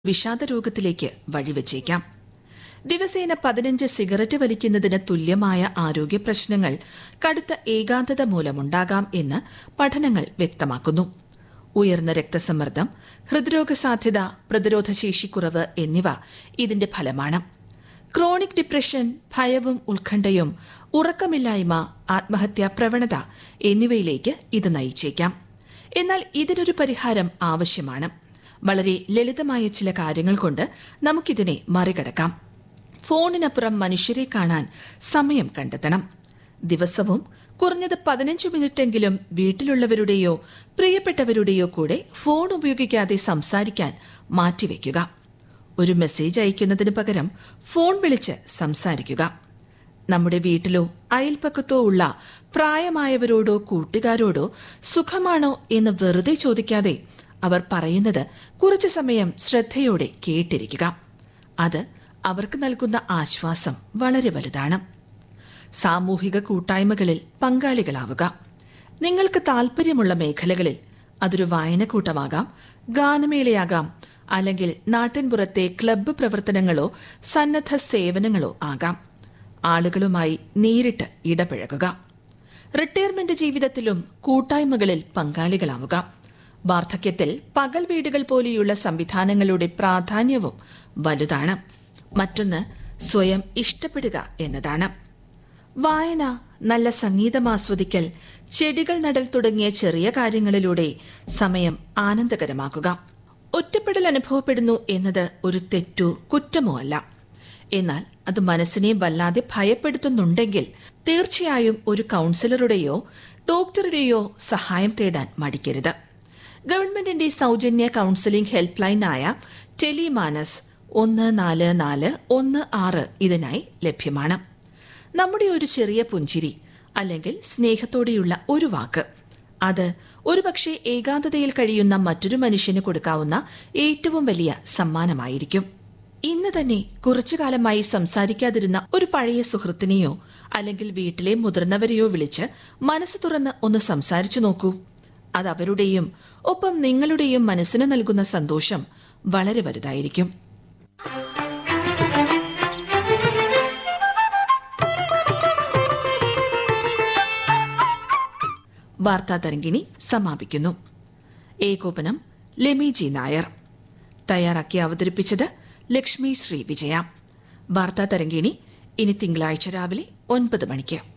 വിഷാദരോഗത്തിലേക്ക് വഴിവെച്ചേക്കാം ദിവസേന പതിനഞ്ച് സിഗരറ്റ് വലിക്കുന്നതിന് തുല്യമായ ആരോഗ്യ പ്രശ്നങ്ങൾ കടുത്ത ഏകാന്തത മൂലമുണ്ടാകാം എന്ന് പഠനങ്ങൾ വ്യക്തമാക്കുന്നു ഉയർന്ന രക്തസമ്മർദ്ദം ഹൃദ്രോഗ സാധ്യത പ്രതിരോധശേഷിക്കുറവ് എന്നിവ ഇതിന്റെ ഫലമാണ് ക്രോണിക് ഡിപ്രഷൻ ഭയവും ഉത്കണ്ഠയും ഉറക്കമില്ലായ്മ ആത്മഹത്യാ പ്രവണത എന്നിവയിലേക്ക് ഇത് നയിച്ചേക്കാം എന്നാൽ ഇതിനൊരു പരിഹാരം ആവശ്യമാണ് വളരെ ലളിതമായ ചില കാര്യങ്ങൾ കൊണ്ട് നമുക്കിതിനെ മറികടക്കാം ഫോണിനപ്പുറം മനുഷ്യരെ കാണാൻ സമയം കണ്ടെത്തണം ദിവസവും കുറഞ്ഞത് പതിനഞ്ച് മിനിറ്റെങ്കിലും വീട്ടിലുള്ളവരുടെയോ പ്രിയപ്പെട്ടവരുടെയോ കൂടെ ഫോൺ ഉപയോഗിക്കാതെ സംസാരിക്കാൻ മാറ്റിവെക്കുക ഒരു മെസ്സേജ് അയക്കുന്നതിന് പകരം ഫോൺ വിളിച്ച് സംസാരിക്കുക നമ്മുടെ വീട്ടിലോ അയൽപ്പക്കത്തോ ഉള്ള പ്രായമായവരോടോ കൂട്ടുകാരോടോ സുഖമാണോ എന്ന് വെറുതെ ചോദിക്കാതെ അവർ പറയുന്നത് കുറച്ചു സമയം ശ്രദ്ധയോടെ കേട്ടിരിക്കുക അത് അവർക്ക് നൽകുന്ന ആശ്വാസം വളരെ വലുതാണ് സാമൂഹിക കൂട്ടായ്മകളിൽ പങ്കാളികളാവുക നിങ്ങൾക്ക് താൽപ്പര്യമുള്ള മേഖലകളിൽ അതൊരു വായനക്കൂട്ടമാകാം ഗാനമേളയാകാം അല്ലെങ്കിൽ നാട്ടിൻപുറത്തെ ക്ലബ്ബ് പ്രവർത്തനങ്ങളോ സന്നദ്ധ സേവനങ്ങളോ ആകാം ആളുകളുമായി നേരിട്ട് ഇടപഴകുക റിട്ടയർമെന്റ് ജീവിതത്തിലും കൂട്ടായ്മകളിൽ പങ്കാളികളാവുക വാർദ്ധക്യത്തിൽ പകൽ വീടുകൾ പോലെയുള്ള സംവിധാനങ്ങളുടെ പ്രാധാന്യവും വലുതാണ് മറ്റൊന്ന് സ്വയം ഇഷ്ടപ്പെടുക എന്നതാണ് വായന നല്ല സംഗീതം ആസ്വദിക്കൽ ചെടികൾ നടൽ തുടങ്ങിയ ചെറിയ കാര്യങ്ങളിലൂടെ സമയം ആനന്ദകരമാക്കുക ഒറ്റപ്പെടൽ അനുഭവപ്പെടുന്നു എന്നത് ഒരു തെറ്റോ കുറ്റമോ അല്ല എന്നാൽ അത് മനസ്സിനെ വല്ലാതെ ഭയപ്പെടുത്തുന്നുണ്ടെങ്കിൽ തീർച്ചയായും ഒരു കൗൺസിലറുടെയോ ഡോക്ടറുടെയോ സഹായം തേടാൻ മടിക്കരുത് ഗവൺമെന്റിന്റെ സൗജന്യ കൌൺസിലിംഗ് ഹെൽപ്പ് ലൈനായ ടെലിമാനസ് ഒന്ന് നാല് നാല് ഒന്ന് ആറ് ഇതിനായി ലഭ്യമാണ് നമ്മുടെ ഒരു ചെറിയ പുഞ്ചിരി അല്ലെങ്കിൽ സ്നേഹത്തോടെയുള്ള ഒരു വാക്ക് അത് ഒരുപക്ഷെ ഏകാന്തതയിൽ കഴിയുന്ന മറ്റൊരു മനുഷ്യന് കൊടുക്കാവുന്ന ഏറ്റവും വലിയ സമ്മാനമായിരിക്കും ഇന്ന് തന്നെ കുറച്ചു കാലമായി സംസാരിക്കാതിരുന്ന ഒരു പഴയ സുഹൃത്തിനെയോ അല്ലെങ്കിൽ വീട്ടിലെ മുതിർന്നവരെയോ വിളിച്ച് മനസ്സ് തുറന്ന് ഒന്ന് സംസാരിച്ചു നോക്കൂ അത് അവരുടെയും ഒപ്പം നിങ്ങളുടെയും മനസ്സിന് നൽകുന്ന സന്തോഷം വളരെ വലുതായിരിക്കും വാർത്താ തരംഗിണി സമാപിക്കുന്നു ഏകോപനം ലെമി ജി നായർ തയ്യാറാക്കി അവതരിപ്പിച്ചത് ലക്ഷ്മി ശ്രീ വിജയ വാർത്താ തരംഗിണി ഇനി തിങ്കളാഴ്ച രാവിലെ ഒൻപത് മണിക്ക്